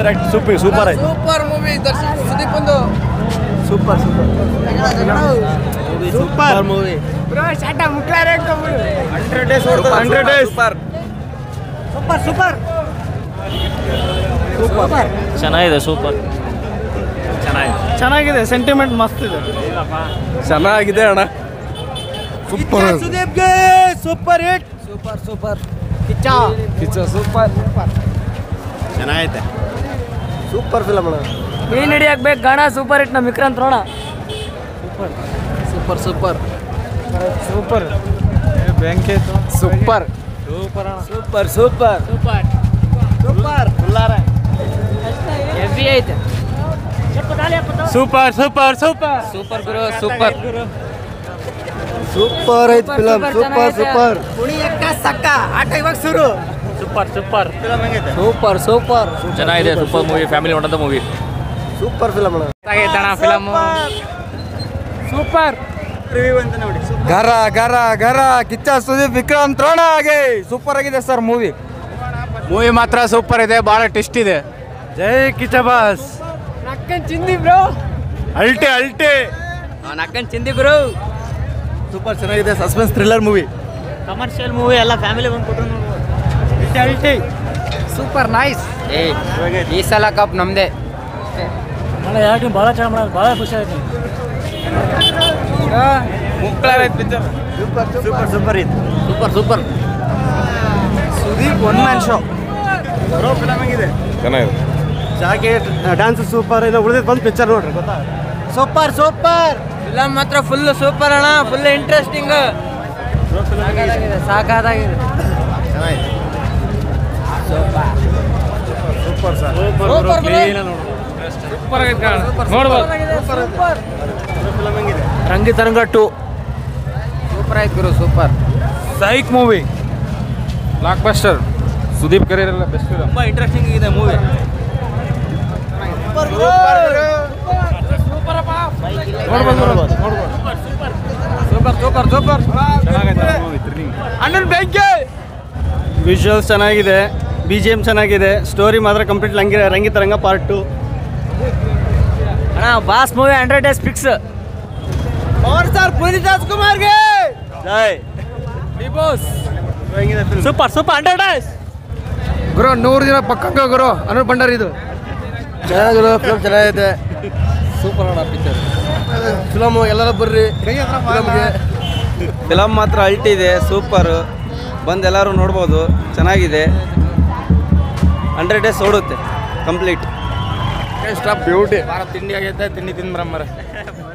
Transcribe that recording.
Act super super ಆಯ್ತು super movie Darshan Sudeep ಒಂದು super super super movie bro ಶಾಟ ಮುಕ್ಲಾರೆ hundred days hundred days super super super super ಚೆನ್ನಾಗಿದೆ super ಚೆನ್ನಾಗಿದೆ ಚೆನ್ನಾಗಿದೆ ಸೆಂಟಿಮೆಂಟ್ ಮಸ್ತ್ ಇದೆ ಚೆನ್ನಾಗಿದೆ ಅಣ್ಣ ಸೂಪರ್ ಸುದೀಪ್ಗೆ super hit super super Kichcha super ಚೆನ್ನಾಗೈತೆ ಸೂಪರ್ ಫಿಲಮ್ ಅಣ್ಣ ಮೀನ್ ಹಿಡಿಯಕ್ ಬೇಕು ಗಣ ಸೂಪರ್ ಹಿಟ್ ನಮ್ಮ Vikrant Rona super super super ಬೆಂಕಿ super super super super heavy ಐತೆ ಸೂಪರ್ ಸೂಪರ್ ಸೂಪರ್ ಸೂಪರ್ ಗುರು ಸೂಪರ್ ಸೂಪರ್ ಐತ್ ಫಿಲಮ್ ಸೂಪರ್ ಸೂಪರ್ ಕುಣಿಯಕ್ಕ ಸಕ್ಕ ಆಟ ಇವಾಗ ಶುರು ಸೂಪರ್ ಸೂಪರ್ ಸೂಪರ್ ಸೂಪರ್ ಚೆನ್ನಾಗಿದೆ ಸೂಪರ್ ಮೂವಿ ಫ್ಯಾಮಿಲಿ ನೋಡೋಂಥ ಮೂವಿ ಸೂಪರ್ ಫಿಲಮ್ ಅಣ್ಣ ಆಗೈತಣ ಫಿಲಮ್ ಸೂಪರ್ ಗರ ಗರ ಗರ ಕಿಚ್ಚ ಸುದೀಪ್ ವಿಕ್ರಾಂತ್ ರೋಣ ಆಗಿ ಸೂಪರ್ ಆಗಿದೆ ಸರ್ ಮೂವಿ ಮೂವಿ ಮಾತ್ರ ಸೂಪರ್ ಇದೆ ಬಹಳ ಟೆಸ್ಟ್ ಇದೆ ಜೈ ಕಿಚ್ಚ ಬಾಸ್ ನಕ್ಕನ್ ಚಿಂದಿ ಬ್ರೋ ಅಲ್ಟೆ ಅಲ್ಟೆ ನಕ್ಕನ್ ಚಿಂದಿ ಗುರು ಸೂಪರ್ ಚೆನ್ನಾಗಿದೆ suspense thriller movie commercial movie ಎಲ್ಲ ಫ್ಯಾಮಿಲಿ ಬಂದ್ಬಿಟ್ರು ಅಲ್ಟೆ ಸೂಪರ್ ನೈಸ್ ಏ ಈ ಸಲ ಕಪ್ ನಮ್ದೇ ಮಳೆ ಯಾಕೆ ಭಾಳ ಚೆನ್ನಾಗಿ ಮಾಡೋದು ಭಾಳ ಖುಷಿ ಆಯ್ತು ಸೂಪರ್ ಸೂಪರ್ ಸೂಪರ್ ಇದು super super Sudeep one man show ಬರೋ ಫಿಲಮ್ ಆಗಿದೆ ಚೆನ್ನಾಗಿದೆ ಜಾಕೆಟ್ ಡ್ಯಾನ್ಸ್ ಸೂಪರ್ ಇನ್ನು ಉಳಿದಿದ್ದು ಬಂದು ಪಿಕ್ಚರ್ ನೋಡ್ರಿ ಗೊತ್ತಾ ಸೂಪರ್ ಸೂಪರ್ ಫಿಲಮ್ ಮಾತ್ರ ಫುಲ್ ಸೂಪರ್ ಅಣ್ಣ ಫುಲ್ ಇಂಟ್ರೆಸ್ಟಿಂಗ್ ಸಾಕಾಗಿದೆ ಸಾಕಾಗಿದೆ ಸೂಪರ್ ಸರ್ ನೋಡ್ಬೋದು ಫಿಲಮ್ ಹೆಂಗಿದೆ ರಂಗಿತರಂಗ ಟು ಸೂಪರ್ ಆಯ್ತು ಗುರು super psych movie blockbuster Sudeep career ಎಲ್ಲ ಬೆಸ್ಟ್ ಫಿಲಮ್ ತುಂಬ ಇಂಟ್ರೆಸ್ಟಿಂಗ್ ಇದೆ ಮೂವಿ ನೋಡ್ಬೋದು ನೋಡ್ಬೋದು ನೋಡ್ಬೋದು ಸೂಪರ್ ಸೂಪರ್ ಸೂಪರ್ ಚೆನ್ನಾಗೈತೆ ಮೂವಿ ಥ್ರಿಲ್ಲಿಂಗ್ ಅಣ್ಣನ್ ಬೆಂಕಿ ವಿಜುವಲ್ಸ್ ಚೆನ್ನಾಗಿದೆ ಬಿ ಜಿ ಎಮ್ ಚೆನ್ನಾಗಿದೆ ಸ್ಟೋರಿ ಮಾತ್ರ complete Rangi Rangitaranga part two ಅಣ್ಣ boss movie hundred days fix power star Puneeth ರಾಜ್ಕುಮಾರ್ಗೆ ಜೈ ಹೆಂಗಿದೆ film? Super super hundred days ಗುರು ನೂರು ದಿನ ಪಕ್ಕಂಗ ಗುರು ಅನುರ್ ಭಂಡಾರಿ ಇದು ಚೆನ್ನಾಗಿದೆ ಫಿಲಮ್ ಚೆನ್ನಾಗೈತೆ ಸೂಪರ್ ಅಣ್ಣ ಪಿಕ್ಚರ್ ಫಿಲಮ್ ಎಲ್ಲರೂ ಬರ್ರಿ ಫಿಲಮ್ಗೆ ಫಿಲಮ್ ಮಾತ್ರ ಅಲ್ಟಿ ಇದೆ ಸೂಪರ್ ಬಂದು ಎಲ್ಲರೂ ನೋಡ್ಬೋದು ಚೆನ್ನಾಗಿದೆ ಹಂಡ್ರೆಡ್ ಡೇಸ್ ಓಡುತ್ತೆ ಕಂಪ್ಲೀಟ್ ಬ್ಯೂಟಿ ತಿಂಡಿ ಆಗೈತೆ ತಿಂಡಿ ತಿಂದ್ಬರಮ್ಮರ